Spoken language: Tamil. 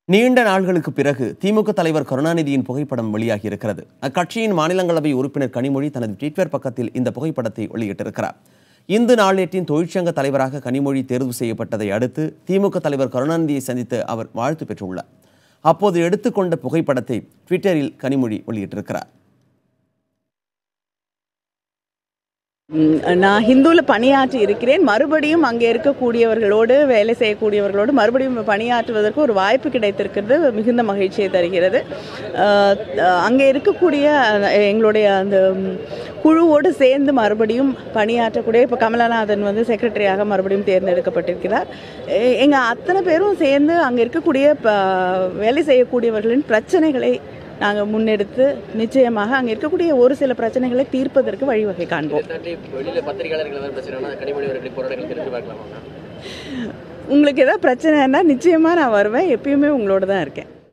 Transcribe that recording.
நீண்ட நாள்களுக்கு பிறகு திமுக தலைவர் கருணாநிதியின் புகைப்படம் வெளியாகி இருக்கிறது அக்கட்சியின் மாநிலங்களவை உறுப்பினர் கனிமொழி தனது ட்விட்டர் பக்கத்தில் இந்த புகைப்படத்தை வெளியிட்டிருக்கிறார் இந்து நாளேட்டின் தொழிற்சங்க தலைவராக கனிமொழி தேர்வு செய்யப்பட்டதை அடுத்து திமுக தலைவர் கருணாநிதியை சந்தித்து அவர் வாழ்த்து பெற்றுள்ளார் அப்போது எடுத்துக்கொண்ட புகைப்படத்தை ட்விட்டரில் கனிமொழி வெளியிட்டிருக்கிறார் ம், நான் ஹிந்துவில் பணியாற்றி இருக்கிறேன் மறுபடியும் அங்கே இருக்கக்கூடியவர்களோடு வேலை செய்யக்கூடியவர்களோடு மறுபடியும் பணியாற்றுவதற்கு ஒரு வாய்ப்பு கிடைத்திருக்கிறது மிகுந்த மகிழ்ச்சியை தருகிறது அஹ், அங்கே இருக்கக்கூடிய அஹ், எங்களுடைய அந்த ம், குழுவோடு சேர்ந்து மறுபடியும் பணியாற்றக்கூடிய இப்போ கமலநாதன் வந்து செக்ரட்டரியாக மறுபடியும் தேர்ந்தெடுக்கப்பட்டிருக்கிறார் எ- எங்க அத்தனை பேரும் சேர்ந்து அங்கே இருக்கக்கூடிய ப- வேலை செய்யக்கூடியவர்களின் பிரச்சனைகளை நாங்கள் முன்னெடுத்து நிச்சயமாக அங்கே இருக்கக்கூடிய ஒரு சில பிரச்சனைகளை தீர்ப்பதற்கு வழிவகை காண்போம் தாண்டி வெளியில பத்திரிகையாளர்கள் ஏதாவது பிரச்சனைனா கனிமொழி அவர்களை போராட்டங்கள் தெரிஞ்சு பார்க்கலாமா உங்களுக்கு ஏதாவது பிரச்சனைன்னா நிச்சயமாக நான் வருவேன் எப்பயுமே உங்களோட தான் இருக்கேன்